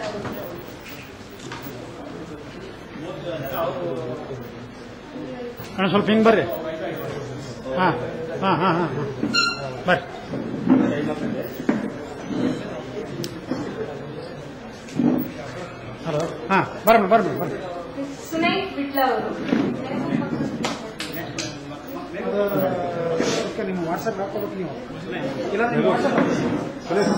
ಅಣ್ಣ ಸ್ವಲ್ಪ ಹಿಂಗೆ ಬರ್ರಿ ಹಾಂ ಹಾಂ ಹಾಂ ಹಾಂ ಬರ್ರಿ ಹಲೋ ಹಾಂ ಬರಮ್ಮ ಬರಮ್ಮ ಬರ್ರಿ ಸುನೈತ್ ಬಿಟ್ಲ ಅವರು ಅದಕ್ಕೆ ನಿಮ್ಮ ವಾಟ್ಸಪ್ ಹಾಕೋಬೇಕು ನೀವು ಇಲ್ಲ ನಿಮ್ಮ ವಾಟ್ಸಪ್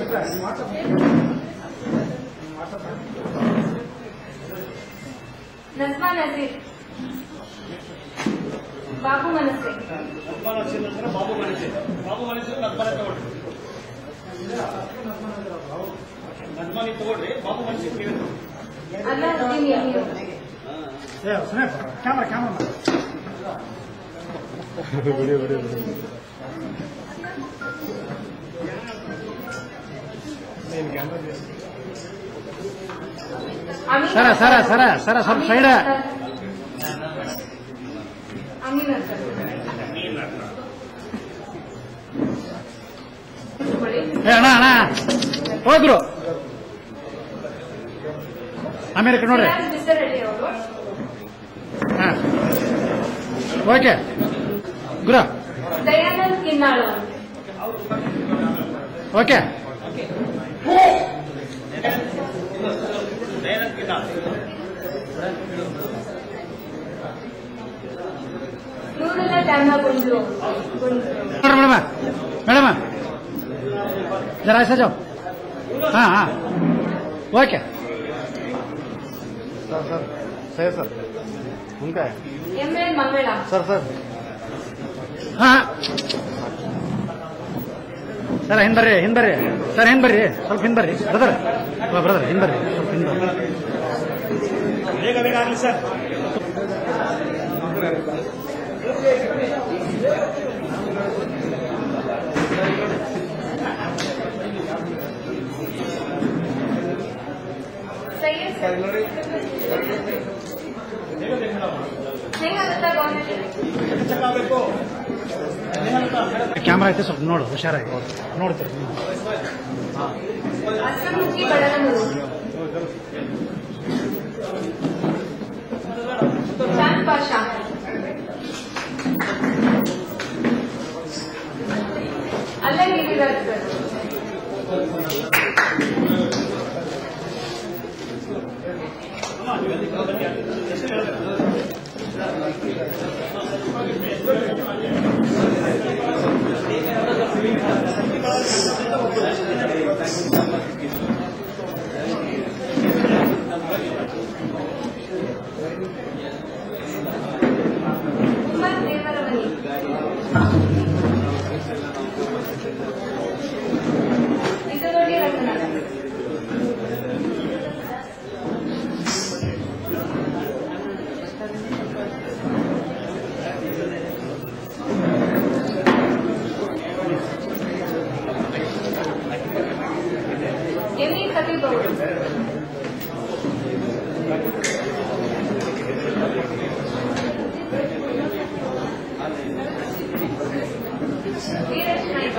ನಸ್ಮಾ ನಜೀರ್ ಬಾಬು ಮನಸ್ಸೆ ಬಾಬು ಮನಸ್ಸೆ ಬಾಬು ಮನಸ್ಸು ನದ್ಮನೆ ತಗೊಳ್ರಿ ನದ್ಮನಿ ತಗೊಳ್ರಿ ಬಾಬು ಮನಸ್ಸಿಗೆ ಕೇಳಿ ಅಲ್ಲಾವುದ್ದೀನ್ ಯಮೀನ್ ಏ ಸುನೇ camera camera Ameen sir sir sir sir ಸ್ವಲ್ಪ ಸೈಡ ಅಮೀನ್ ಅಖ್ತರ್ ಕೂತ್ಕೊಳ್ಳಿ. ಏ ಅಣ್ಣ ಅಣ್ಣ ಹೋಗ್ರು ಆಮೇಲೆ ಈ ಕಡೆ ನೋಡ್ರಿ ಸಿರಾಜ್ ಬಿಸರಳ್ಳಿ ಅವರು ಹಾಂ ಓಕೆ ಗುರು ದಯಾನಂದ್ ಕಿನ್ನಾಳ್ ಅವರು ಓಕೆ ದಯಾನಂದ್ ಕಿನ್ನಾಳ್ ನೂರುಲ್ಲಾ ಜಾನ್ನ ಗುಂಡ್ಲು ಗುಂಡ್ಲು ಮೇಡಮ ಮೇಡಮ जरा ऐसा जाओ हाँ हाँ ओके सर सर सही सर उनका है M L Mangala sir sir ಹಾಂ ಸರ್ ಹಿಂದ್ ಬರ್ರಿ ಹಿಂದ್ ಬರ್ರಿ ಸರ್ ಹಿಂದ್ ಬರ್ರಿ ಸ್ವಲ್ಪ ಹಿಂದ್ ಬರ್ರಿ ಬ್ರದರ್ ಬ್ರದರ್ ಹಿಂದ್ ಬರ್ರಿ ಸ್ವಲ್ಪ ಹಿಂದ್ ಬರ್ರಿ ಬೇಗ ಬೇಗ ಆಗಲಿ ಸರ್ ಸೈಯದ್ ಸ್ನೇಹಲತಾ ಗೌನಟ್ಟಿ ಆಗಬೇಕು ಕ್ಯಾಮ್ರಾ ಐತೆ ಸ್ವಲ್ಪ ನೋಡು ಹುಷಾರಾಗಿ ನೋಡ್ತೀರಿ ನೀವು. ಹಸಮುಖಿ ಬಡಗನೂರು ಚಾಂದ್ ಪಾಷಾ ಅಲ್ಲ ಗಿರಿರಾಜ್ ಸರ್ ಉಮ್ಮರ್ ದೇವರಮನಿ ಇದರೊಳಗೆ ರತ್ನ ಎಮ್ಮಿ ಖತೀಬ್ ಅವರು ವೀರೇಶ್ ನಾಯ್ಕ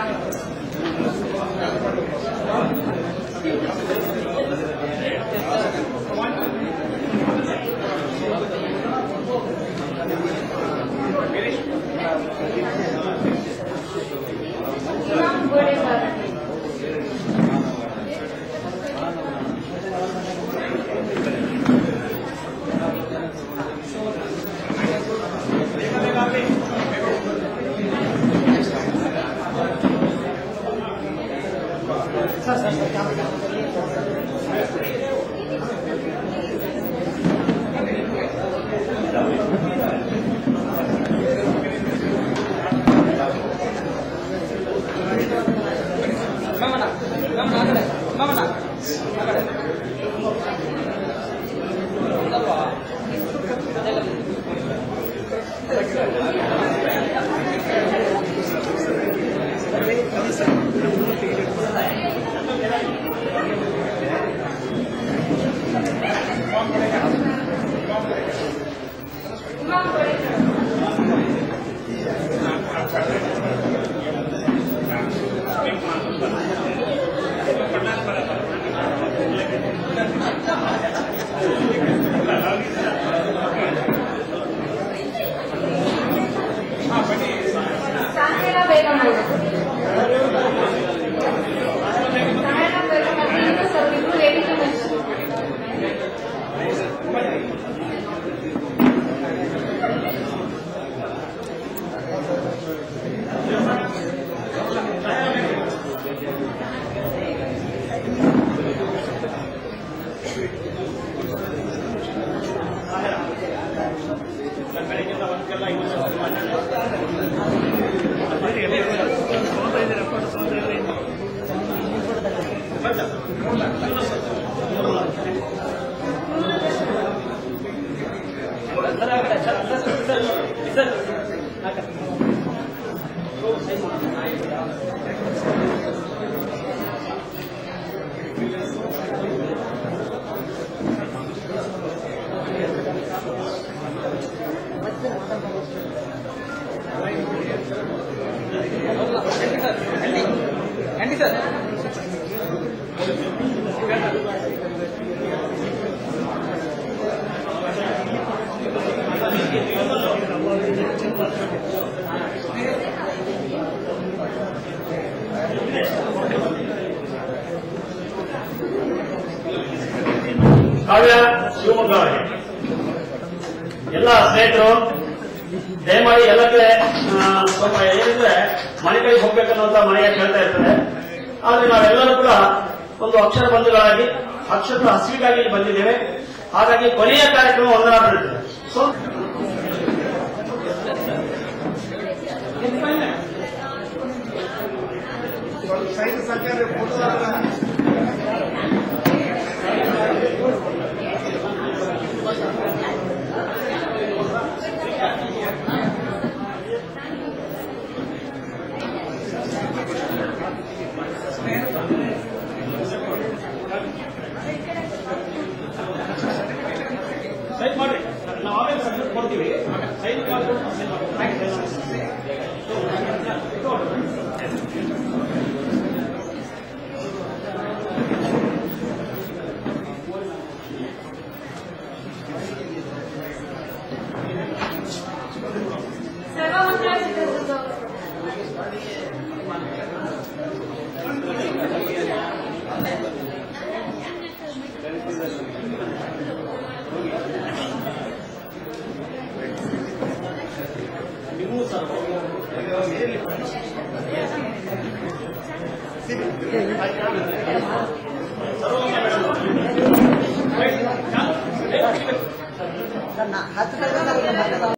ಇಮಾಮ್ ಗೋಡೆಗಾರ ಇಮಾಮ್ ಗೋಡೆಗಾರ ಕಾವ್ಯ ಶಿವಮೊಗ್ಗ ಅವರಿಗೆ ಎಲ್ಲ ಸ್ನೇಹಿತರು ದಯಮಾಡಿ ಎಲ್ಲಕ್ಕೆ ಆ, ಸ್ವಲ್ಪ ಏನಿದ್ರೆ ಮನೆ ಕಡೆಗೆ ಹೋಗ್ಬೇಕನ್ನುವಂತ ಮನೆಗೆ ಕೇಳ್ತಾ ಇರ್ತಾರೆ ಆದ್ರೆ ನಾವೆಲ್ಲರೂ ಕೂಡ ಒಂದು ಅಕ್ಷರ ಬಂಧುಗಳಾಗಿ ಅಕ್ಷರದ ಹಸಿವಿಗಾಗಿ ಇಲ್ಲಿ ಬಂದಿದ್ದೇವೆ ಹಾಗಾಗಿ ಕೊನೆಯ ಕಾರ್ಯಕ್ರಮ ಒಂದರ ಬರುತ್ತದೆ ಸೊ ಸೈನ್ ಮಾಡಿ ನಾವು ಆಮೇಲೆ ಸಬ್ಮಿಟ್ ಕೊಡ್ತೀವಿ ಸೈನ್ ಸರ್ವಮಂಗಳ ಚಿತ್ರದುರ್ಗ ನೀವು ಸರ್ ಹತ್ತು